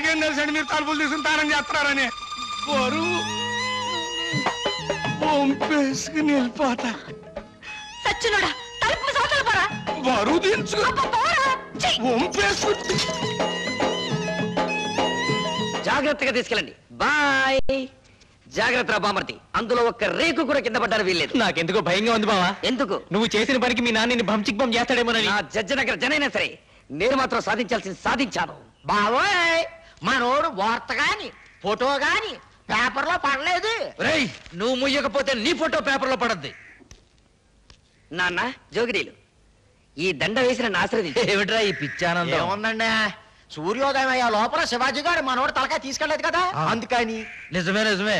నాకేం తెలుసండి మీరు తలుపులు తీసుకుని తానం చేస్తున్నారని బరువు వంపేసుకుని వెళ్ళిపోతా సచ్చినోడా తలుపు సోతలు పోరా బరువు దించుకు అబ్బా, పోరా ఛీ! వంపేసుకుని జాగ్రత్తగా తీసుకెళ్ళండి బాయ్ జాగ్రత్త రా బామర్తి అందులో ఒక్క రేకు కూడా కింద పడ్డారు వీల్లేదు నాకెందుకో భయంగా ఉంది బావా ఎందుకు నువ్వు చేసిన పనికి మీ నాన్నని భంచిక్ బం చేస్తాడేమోనని నా జడ్జి దగ్గర జనైనా సరే నేను మాత్రం సాధించాల్సింది సాధించాను బావోయ్ మనోడు వార్త గాని ఫోటో గాని పేపర్లో పడలేదు రేయ్ నువ్వు ముయ్యకపోతే నీ ఫోటో పేపర్లో పడద్ది నాన్న జోగిడీలు ఈ దండ వేసిన నా ఆశ్రదించు ఏమిట్రా ఈ పిచ్చానందం ఏముందండి సూర్యోదయం అయ్యే లోపల శివాజీ గారు మనోడు తలకాయ తీసుకెళ్ళలేదు కదా అందుకని నిజమే నిజమే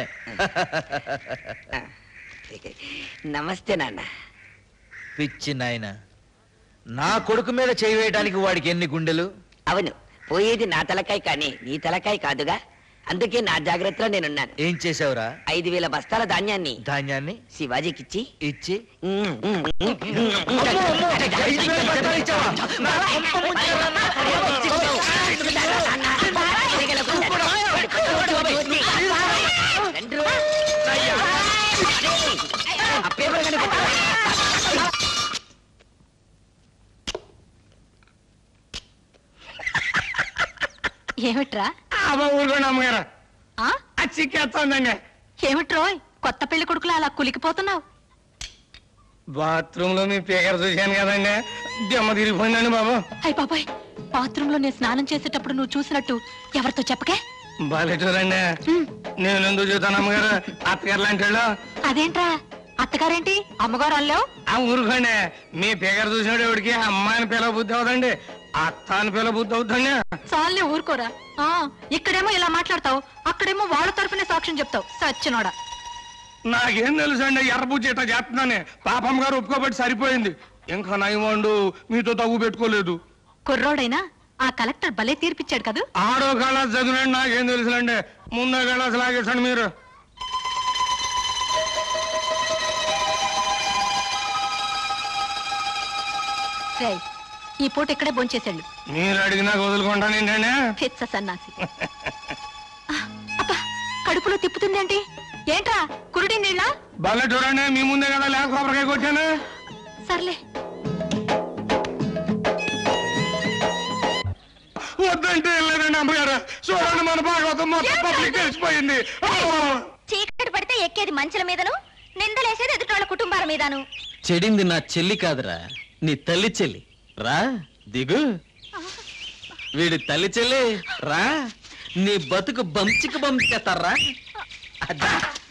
నమస్తే నాన్న పిచ్చి నాయన నా కొడుకు మీద చేయి వేయడానికి వాడికి ఎన్ని గుండెలు అవును పోయేది నా తలకాయ కానీ నీ తలకాయ కాదుగా అందుకే నా జాగ్రత్తలో నేనున్నాను ఏం చేసావురా ఐదు వేల బస్తాల ధాన్యాన్ని ధాన్యాన్ని శివాజీకిచ్చి ఇచ్చి ఉమ్, ఉమ్, ఉమ్, ఉమ్, ఐదు వేల బస్తాలు ఇచ్చావా? రండ్రు. ఆ పేపర్ కనిపెట్టు. ఏమిట్రా అమ్మ ఊరుకోండి అమ్మగారు ఆ అది చిక్కేస్తోందండి ఏమిట్రోయ్ కొత్త పెళ్లి కొడుకులా అలా కులికిపోతున్నావు బాత్రూమ్ లో మీ పేకర చూశాను కదండి దెమ్మ తిరిగిపోయిందండి బాబు అయ్య బాబాయ్ బాత్రూమ్ లో నేను స్నానం చేసేటప్పుడు నువ్వు చూసినట్టు ఎవరితో చెప్పకే బాలేటూరండి నేను ఎందుకు చూస్తాను అమ్మగారు అత్తగారు లాంటి వాళ్ళు అదేంట్రా అత్తగారేంటి అమ్మగారు అల్లావు ఆ ఊరుకోండి మీ పేకర చూసినాడు ఎవడికి అమ్మాయిని పిల్ల బుద్ధి అవుదండి అత్త అని పిల్ల బుద్ధి అవుతుంది చాలే ఊరుకోరా ఆ ఇక్కడేమో ఇలా మాట్లాడతావు అక్కడేమో వాళ్ళ తరపునే సాక్ష్యం చెప్తావు సచ్చినోడా నాకేం తెలుసు అండి ఎర్రబుజ్జి ఇట్లా చేస్తున్నానే పాపం గారు ఒప్పుకోబట్టి సరిపోయింది ఇంకా నయమండు మీతో తగ్గు పెట్టుకోలేదు కుర్రోడైనా ఆ కలెక్టర్ భలే తీర్పిచ్చాడు కదూ ఆడో కళాస్ చదివినండి నాకేం తెలుసులండి ముందో కళాస్ లాగేసండి మీరు రేయ్ ఈ పూట ఇక్కడే బొంచేసాళ్ళు మీరు అడిగినా వదులుకుంటాను ఏంటండి పిచ్చ సన్నాసి ఆ, అబ్బా కడుపులో తిప్పుతుందేంటి ఏంట్రా కురుడి నీళ్ళ భలే చూడండి మీ ముందే కదా లేక కొబ్బరికాయ కొట్టాను సర్లే వద్దంటే వెళ్ళలేదండి అమ్మగారు చూడండి మన భాగవతం మొత్తం పబ్లిక్ తెలిసిపోయింది ఆ! చీకటి పడితే ఎక్కేది మంచుల మీదను నిందలేసేది ఎదుటోళ్ళ కుటుంబాల మీదను చెడింది నా చెల్లి కాదురా నీ తల్లి చెల్లి రా దిగు వీడి తల్లి చెల్లి రా నీ బతుకు బంచికి బంచేస్తారా అదా